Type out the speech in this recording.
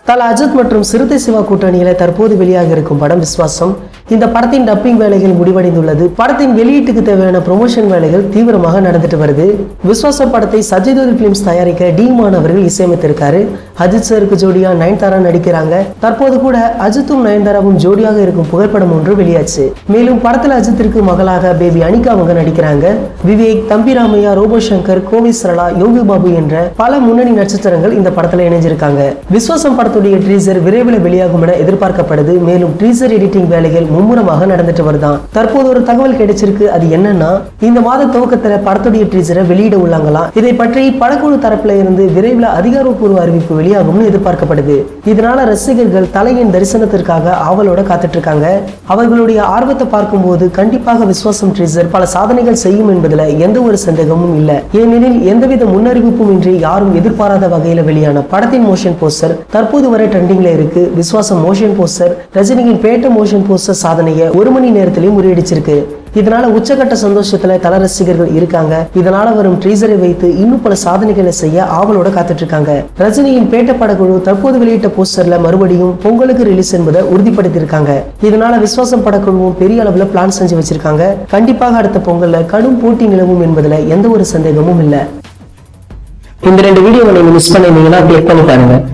தல அஜித் மற்றும் சிறுத்தை சிவா கூட்டணியில தற்போது வெளியாக இருக்கும் படம் விஸ்வாசம் இந்த படத்தின் டப்பிங் வேலைகள் முடிவடைந்துள்ளது படத்தின் வெளியீட்டுக்கு தேவையான ப்ரொமோஷன் வேலைகள் தீவிரமாக நடந்துட்டு வருது விஸ்வாசம் படத்தை சஜய் தேவ் பிலிம்ஸ் தயாரிக்க டி மான் அவர்கள் இசையமைத்திருக்காரு அஜித் சருக்கு ஜோடியா நயன்தாரா நடிக்கிறாங்க தற்போது கூட அஜித்தும் நயன்தாராவும் ஜோடியாக இருக்கும் புகைப்படம் ஒன்று வெளியாச்சு மேலும் படத்துல அஜித்திற்கு மகளாக பேபி அனிகா அவங்க நடிக்கிறாங்க விவேக் தம்பி ராமையா ரோபோ சங்கர் கோவி சரளா யோகி பாபு என்ற பல முன்னணி நட்சத்திரங்கள் இந்த படத்துல இணைஞ்சிருக்காங்க விஸ்வாசம் படத்துடைய ட்ரீசர் விரைவில் வெளியாகும் என எதிர்பார்க்கப்படுது மேலும் ட்ரீசர் எடிட்டிங் வேலைகள் மும்முரமாக நடந்துட்டு வருதான் தற்போது ஒரு தகவல் கிடைச்சிருக்கு அது என்னன்னா இந்த மாத துவக்கத்துல படத்துடைய ட்ரீசரை வெளியிட உள்ளாங்களாம் இதை பற்றி படக்குழு தரப்புல இருந்து விரைவில் அதிகாரப்பூர்வ அறிவிப்பு வெளியாகும்னு எதிர்பார்க்கப்படுது இதனால ரசிகர்கள் தலையின் தரிசனத்திற்காக ஆவலோட காத்துட்டு இருக்காங்க அவர்களுடைய ஆர்வத்தை பார்க்கும்போது கண்டிப்பாக விஸ்வாசம் ட்ரீசர் பல சாதனைகள் செய்யும் என்பதுல எந்த ஒரு சந்தேகமும் இல்ல ஏனெனில் எந்தவித முன்னறிவிப்பும் இன்றி யாரும் எதிர்பாராத வகையில வெளியான படத்தின் மோஷன் போஸ்டர் தற்போது வரை ட்ரெண்டிங்ல இருக்கு விஸ்வாசம் மோஷன் போஸ்டர் ரஜினியின் பேட்ட மோஷன் போஸ்டர் சாதனையை ஒரு மணி நேரத்திலேயே முறியடிச்சிருக்கு இதனால உச்சகட்ட சந்தோஷத்துல தல ரசிகர்கள் இருக்காங்க இதனால வரும் ட்ரீசரை வைத்து இன்னும் பல சாதனைகளை செய்ய ஆவலோட காத்துட்டு இருக்காங்க ரஜினியின் பேட்ட படக்குழு தற்போது வெளியிட்ட போஸ்டர்ல மறுபடியும் பொங்கலுக்கு ரிலீஸ் என்பதை உறுதிப்படுத்தியிருக்காங்க இதனால விஸ்வாசம் படக்குழுவும் பெரிய அளவுல பிளான் செஞ்சு வச்சிருக்காங்க கண்டிப்பாக அடுத்த பொங்கல்ல கடும் போட்டி நிலவும் என்பதுல எந்த ஒரு சந்தேகமும் இல்ல இந்த ரெண்டு வீடியோவை நீங்க மிஸ் பண்ணிருந்தீங்கன்னா அப்டேட் பண்ணி பாருங்க